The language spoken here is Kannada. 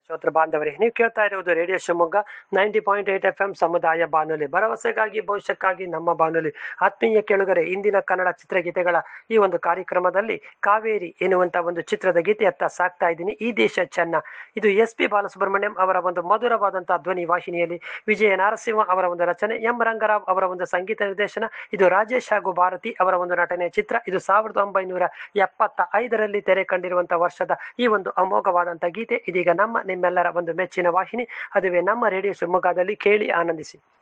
ಶ್ರೋತೃ ಬಾಂಧವರೇ ನೀವು ಕೇಳ್ತಾ ಇರುವುದು radio Shivamogga ninety point eight F M ಸಮುದಾಯ ಬಾನುಲಿ ಭರವಸೆಗಾಗಿ ಭವಿಷ್ಯಕ್ಕಾಗಿ ನಮ್ಮ ಬಾನುಲಿ ಆತ್ಮೀಯ ಕೇಳುಗರೆ ಇಂದಿನ ಕನ್ನಡ ಚಿತ್ರಗೀತೆಗಳ ಈ ಒಂದು ಕಾರ್ಯಕ್ರಮದಲ್ಲಿ ಕಾವೇರಿ ಎನ್ನುವಂತ ಒಂದು ಚಿತ್ರದ ಗೀತೆಯತ್ತ ಸಾಕ್ತಾ ಇದ್ದೀನಿ ಈ ದೇಶ ಚೆನ್ನ ಇದು ಎಸ್ ಪಿ ಬಾಲಸುಬ್ರಹ್ಮಣ್ಯಂ ಅವರ ಒಂದು ಮಧುರವಾದಂತಹ ಧ್ವನಿ ವಾಹಿನಿಯಲ್ಲಿ ವಿಜಯ ನರಸಿಂಹ ಅವರ ಒಂದು ರಚನೆ ಎಂ ರಂಗರಾವ್ ಅವರ ಒಂದು ಸಂಗೀತ ನಿರ್ದೇಶನ ಇದು ರಾಜೇಶ್ ಹಾಗೂ ಭಾರತಿ ಅವರ ಒಂದು ನಟನೆಯ ಚಿತ್ರ ಇದು ಸಾವಿರದ ಒಂಬೈನೂರ ಎಪ್ಪತ್ತ ಐದರಲ್ಲಿ ತೆರೆ ಕಂಡಿರುವಂತಹ ವರ್ಷದ ಈ ಒಂದು ಅಮೋಘವಾದಂತಹ ಗೀತೆ ಇದೀಗ ನಮ್ಮ ನಿಮ್ಮೆಲ್ಲರ ಒಂದು ಮೆಚ್ಚಿನ ವಾಹಿನಿ ಅದುವೇ ನಮ್ಮ ರೇಡಿಯೋ ಶಿವಮೊಗ್ಗದಲ್ಲಿ ಕೇಳಿ ಆನಂದಿಸಿ